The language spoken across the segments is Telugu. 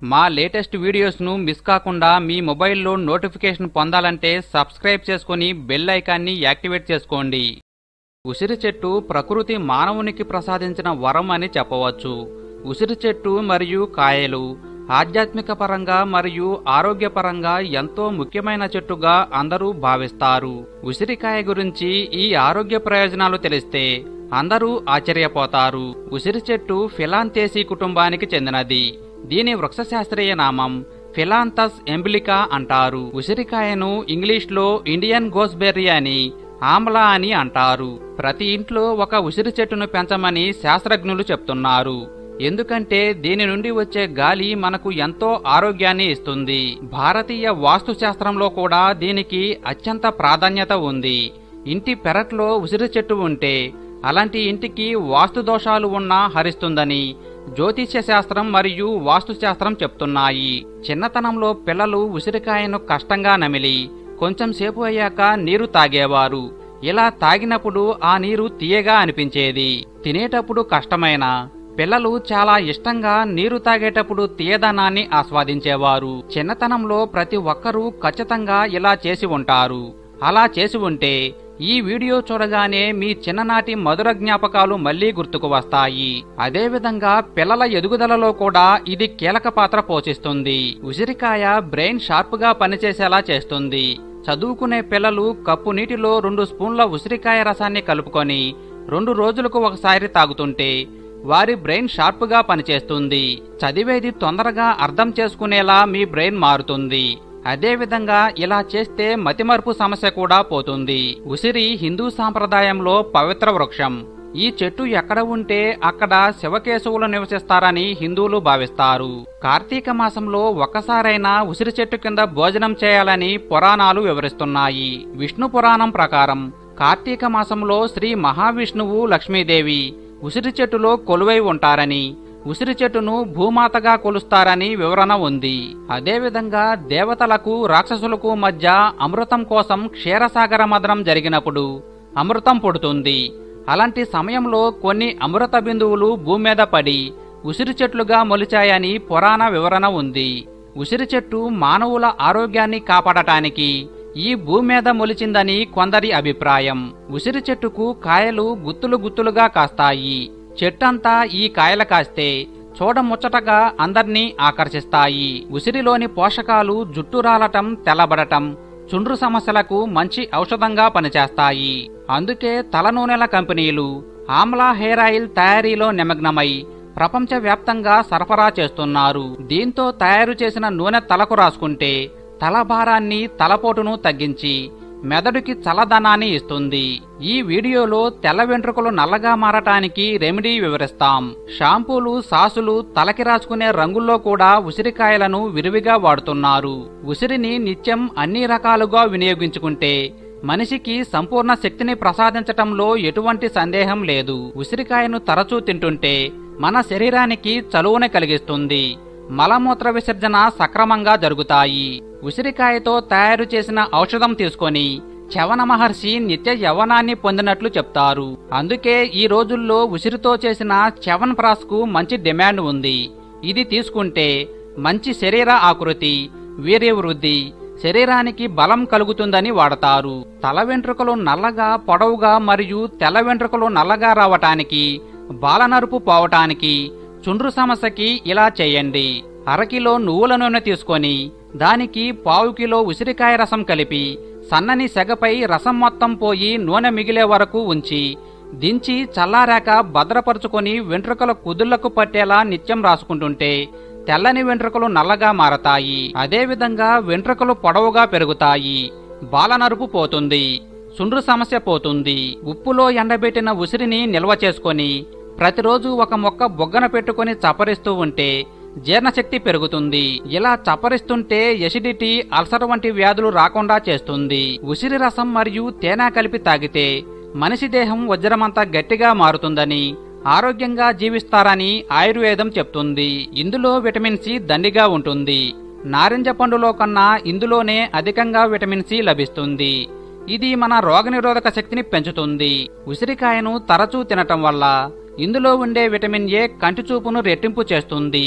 మా లేటెస్ట్ వీడియోస్ను మిస్ కాకుండా మీ మొబైల్లో నోటిఫికేషన్ పొందాలంటే సబ్స్క్రైబ్ చేసుకుని బెల్ ఐకాన్ని యాక్టివేట్ చేసుకోండి ఉసిరి చెట్టు ప్రకృతి మానవునికి ప్రసాదించిన వరం అని చెప్పవచ్చు ఉసిరి చెట్టు మరియు కాయలు ఆధ్యాత్మిక పరంగా మరియు ఆరోగ్యపరంగా ఎంతో ముఖ్యమైన చెట్టుగా అందరూ భావిస్తారు ఉసిరికాయ గురించి ఈ ఆరోగ్య ప్రయోజనాలు తెలిస్తే అందరూ ఆశ్చర్యపోతారు ఉసిరి చెట్టు ఫిలాంతేసి కుటుంబానికి చెందినది దీని వృక్షశాస్త్రీయ నామం ఫిలాంతస్ ఎంబిలికా అంటారు ఉసిరికాయను ఇంగ్లీష్లో ఇండియన్ గోస్బెర్రీ అని ఆమ్లా అని అంటారు ప్రతి ఇంట్లో ఒక ఉసిరి చెట్టును పెంచమని శాస్త్రజ్ఞులు చెప్తున్నారు ఎందుకంటే దీని నుండి వచ్చే గాలి మనకు ఎంతో ఆరోగ్యాన్ని ఇస్తుంది భారతీయ వాస్తుశాస్త్రంలో కూడా దీనికి అత్యంత ప్రాధాన్యత ఉంది ఇంటి పెరట్లో ఉసిరి చెట్టు ఉంటే అలాంటి ఇంటికి వాస్తు దోషాలు ఉన్నా హరిస్తుందని జ్యోతిష్య శాస్త్రం మరియు వాస్తుశాస్త్రం చెప్తున్నాయి చిన్నతనంలో పిల్లలు ఉసిరికాయను కష్టంగా నమిలి కొంచెం సేపు అయ్యాక నీరు తాగేవారు ఇలా తాగినప్పుడు ఆ నీరు తీయగా అనిపించేది తినేటప్పుడు కష్టమైన పిల్లలు చాలా ఇష్టంగా నీరు తాగేటప్పుడు తీయదనాన్ని ఆస్వాదించేవారు చిన్నతనంలో ప్రతి ఒక్కరూ ఖచ్చితంగా ఇలా చేసి ఉంటారు అలా చేసి ఉంటే ఈ వీడియో చూడగానే మీ చిన్ననాటి మధుర జ్ఞాపకాలు మళ్లీ గుర్తుకు వస్తాయి అదేవిధంగా పిల్లల ఎదుగుదలలో కూడా ఇది కీలక పాత్ర పోషిస్తుంది ఉసిరికాయ బ్రెయిన్ షార్ప్ గా పనిచేసేలా చేస్తుంది చదువుకునే పిల్లలు కప్పు నీటిలో రెండు స్పూన్ల ఉసిరికాయ రసాన్ని కలుపుకొని రెండు రోజులకు ఒకసారి తాగుతుంటే వారి బ్రెయిన్ షార్ప్ గా పనిచేస్తుంది చదివేది తొందరగా అర్థం చేసుకునేలా మీ బ్రెయిన్ మారుతుంది అదేవిధంగా ఇలా చేస్తే మతిమరుపు సమస్య కూడా పోతుంది ఉసిరి హిందూ సాంప్రదాయంలో పవిత్ర వృక్షం ఈ చెట్టు ఎక్కడ ఉంటే అక్కడ శివకేశవులు నివసిస్తారని హిందువులు భావిస్తారు కార్తీక మాసంలో ఒక్కసారైనా ఉసిరి చెట్టు కింద భోజనం చేయాలని పురాణాలు వివరిస్తున్నాయి విష్ణు పురాణం ప్రకారం కార్తీక మాసంలో శ్రీ మహావిష్ణువు లక్ష్మీదేవి ఉసిరి చెట్టులో కొలువై ఉంటారని ఉసిరి చెట్టును భూమాతగా కొలుస్తారని వివరణ ఉంది అదేవిధంగా దేవతలకు రాక్షసులకు మధ్య అమృతం కోసం క్షీరసాగర మదనం జరిగినప్పుడు అమృతం పుడుతుంది అలాంటి సమయంలో కొన్ని అమృత బిందువులు భూమి మీద పడి ఉసిరి చెట్లుగా మొలిచాయని పురాణ వివరణ ఉంది ఉసిరి చెట్టు మానవుల ఆరోగ్యాన్ని కాపాడటానికి ఈ భూమి మీద మొలిచిందని కొందరి అభిప్రాయం ఉసిరి చెట్టుకు కాయలు గుత్తులు గుత్తులుగా కాస్తాయి చెట్టంతా ఈ కాయల కాస్తే చూడముచ్చటగా అందర్నీ ఆకర్షిస్తాయి ఉసిరిలోని పోషకాలు జుట్టు రాలటం తెల్లబడటం చుండ్రు సమస్యలకు మంచి ఔషధంగా పనిచేస్తాయి అందుకే తలనూనెల కంపెనీలు ఆమ్లా హెయిర్ ఆయిల్ తయారీలో నిమగ్నమై ప్రపంచవ్యాప్తంగా సరఫరా చేస్తున్నారు దీంతో తయారు చేసిన నూనె తలకు రాసుకుంటే తల భారాన్ని తలపోటును తగ్గించి మెదడుకి చల్లదనాన్ని ఇస్తుంది ఈ వీడియోలో తెల్ల వెంట్రుకలు నల్లగా మారటానికి రెమెడీ వివరిస్తాం షాంపూలు సాసులు తలకి రాసుకునే రంగుల్లో కూడా ఉసిరికాయలను విరివిగా వాడుతున్నారు ఉసిరిని నిత్యం అన్ని రకాలుగా వినియోగించుకుంటే మనిషికి సంపూర్ణ శక్తిని ప్రసాదించటంలో ఎటువంటి సందేహం లేదు ఉసిరికాయను తరచూ తింటుంటే మన శరీరానికి చలువని కలిగిస్తుంది మలమూత్ర విసర్జన సక్రమంగా జరుగుతాయి ఉసిరికాయతో తయారు చేసిన ఔషధం తీసుకొని చవన మహర్షి నిత్య యవ్వనాన్ని పొందినట్లు చెప్తారు అందుకే ఈ రోజుల్లో ఉసిరితో చేసిన చవన్ ప్రాస్కు మంచి డిమాండ్ ఉంది ఇది తీసుకుంటే మంచి శరీర ఆకృతి వీర్య వృద్ధి శరీరానికి బలం కలుగుతుందని వాడతారు తల వెంట్రుకలు నల్లగా పొడవుగా మరియు తెల్ల వెంట్రుకలు నల్లగా రావటానికి బాలనరుపు పోవటానికి చుండ్రు సమస్యకి ఇలా చేయండి అరకిలో నువ్వుల నూనె తీసుకొని దానికి పావు కిలో ఉసిరికాయ రసం కలిపి సన్నని సెగపై రసం మొత్తం పోయి నూనె మిగిలే వరకు ఉంచి దించి చల్లారాక భద్రపరుచుకొని వెంట్రుకల కుదుళ్లకు పట్టేలా నిత్యం రాసుకుంటుంటే తెల్లని వెంట్రుకలు నల్లగా మారతాయి అదేవిధంగా వెంట్రుకలు పొడవుగా పెరుగుతాయి బాలనరుపు పోతుంది సుండ్రు సమస్య పోతుంది ఉప్పులో ఎండబెట్టిన ఉసిరిని నిల్వ చేసుకొని ప్రతిరోజు ఒక మొక్క బొగ్గన పెట్టుకొని చపరిస్తూ ఉంటే జీర్ణశక్తి పెరుగుతుంది ఇలా చప్పరిస్తుంటే ఎసిడిటీ అల్సర్ వంటి వ్యాధులు రాకుండా చేస్తుంది ఉసిరి రసం మరియు తేనె కలిపి తాగితే మనిషి దేహం వజ్రమంతా గట్టిగా మారుతుందని ఆరోగ్యంగా జీవిస్తారని ఆయుర్వేదం చెప్తుంది ఇందులో విటమిన్ సి దండిగా ఉంటుంది నారింజ పండులో కన్నా ఇందులోనే అధికంగా విటమిన్ సి లభిస్తుంది ఇది మన రోగనిరోధక శక్తిని పెంచుతుంది ఉసిరికాయను తరచూ తినటం వల్ల ఇందులో ఉండే విటమిన్ ఏ కంటి చూపును రెట్టింపు చేస్తుంది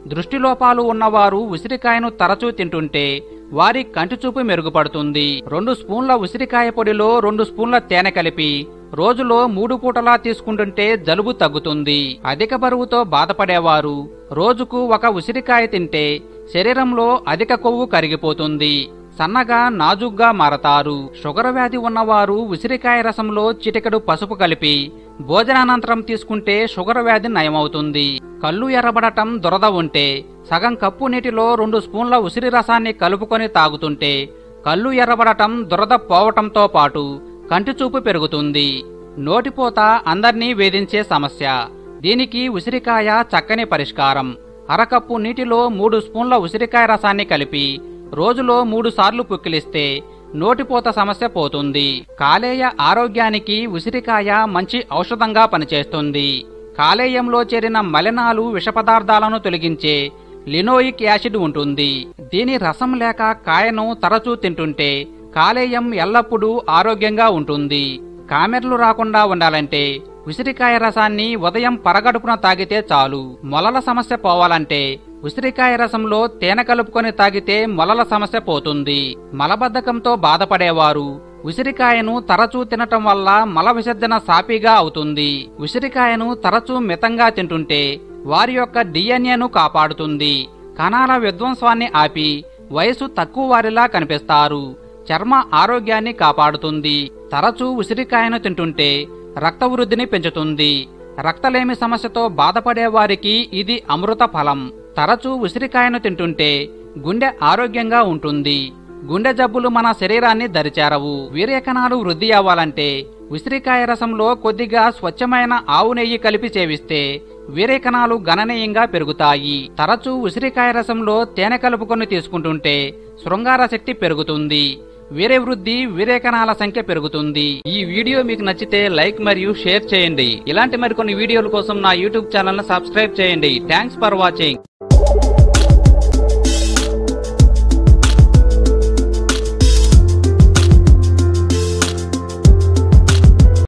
దృష్టిలోపాలు ఉన్నవారు ఉసిరికాయను తరచూ తింటుంటే వారి కంటి చూపు మెరుగుపడుతుంది రెండు స్పూన్ల ఉసిరికాయ పొడిలో రెండు స్పూన్ల తేనె కలిపి రోజులో మూడు పూటలా తీసుకుంటుంటే జలుబు తగ్గుతుంది అధిక బరువుతో బాధపడేవారు రోజుకు ఒక ఉసిరికాయ తింటే శరీరంలో అధిక కొవ్వు కరిగిపోతుంది సన్నగా నాజుగ్గా మారతారు షుగర్ వ్యాధి ఉన్నవారు ఉసిరికాయ రసంలో చిటికెడు పసుపు కలిపి భోజనానంతరం తీసుకుంటే షుగర్ వ్యాధి నయమవుతుంది కళ్ళు ఎర్రబడటం దురద ఉంటే సగం కప్పు నీటిలో రెండు స్పూన్ల ఉసిరి రసాన్ని కలుపుకొని తాగుతుంటే కళ్ళు ఎర్రబడటం దురద పోవటంతో పాటు కంటి చూపు పెరుగుతుంది నోటిపోత అందర్నీ వేధించే సమస్య దీనికి ఉసిరికాయ చక్కని పరిష్కారం అరకప్పు నీటిలో మూడు స్పూన్ల ఉసిరికాయ రసాన్ని కలిపి రోజులో మూడు సార్లు పుక్కిలిస్తే నోటిపోత సమస్య పోతుంది కాలేయ ఆరోగ్యానికి ఉసిరికాయ మంచి ఔషధంగా పనిచేస్తుంది కాలేయంలో చేరిన మలినాలు విషపదార్థాలను తొలగించే లినోయిక్ యాసిడ్ ఉంటుంది దీని రసం లేక కాయను తరచూ తింటుంటే కాలేయం ఎల్లప్పుడూ ఆరోగ్యంగా ఉంటుంది కామెర్లు రాకుండా ఉండాలంటే ఉసిరికాయ రసాన్ని ఉదయం పరగడుపున తాగితే చాలు మొలల సమస్య పోవాలంటే ఉసిరికాయ రసంలో తేనె కలుపుకొని తాగితే మొలల సమస్య పోతుంది మలబద్ధకంతో బాధపడేవారు ఉసిరికాయను తరచూ తినటం వల్ల మల విసర్జన సాపీగా అవుతుంది ఉసిరికాయను తరచూ మితంగా తింటుంటే వారి యొక్క డిఎన్ఏను కాపాడుతుంది కణాల విధ్వంసాన్ని ఆపి వయసు తక్కువ వారిలా కనిపిస్తారు చర్మ ఆరోగ్యాన్ని కాపాడుతుంది తరచూ ఉసిరికాయను తింటుంటే రక్త వృద్ధిని పెంచుతుంది రక్తలేమి సమస్యతో బాధపడే వారికి ఇది అమృత ఫలం తరచూ ఉసిరికాయను తింటుంటే గుండె ఆరోగ్యంగా ఉంటుంది గుండె జబ్బులు మన శరీరాన్ని దరిచేరవు వీర్యకణాలు వృద్ధి అవ్వాలంటే ఉసిరికాయ రసంలో కొద్దిగా స్వచ్ఛమైన ఆవు నెయ్యి కలిపి చేవిస్తే వీర్యకణాలు గణనీయంగా పెరుగుతాయి తరచూ ఉసిరికాయ రసంలో తేనె కలుపుకొని తీసుకుంటుంటే శృంగార శక్తి పెరుగుతుంది వీర్య వృద్ధి వీర్యకణాల సంఖ్య పెరుగుతుంది ఈ వీడియో మీకు నచ్చితే లైక్ మరియు షేర్ చేయండి ఇలాంటి మరికొన్ని వీడియోల కోసం నా యూట్యూబ్ ఛానల్ సబ్స్క్రైబ్ చేయండి థ్యాంక్స్ ఫర్ వాచింగ్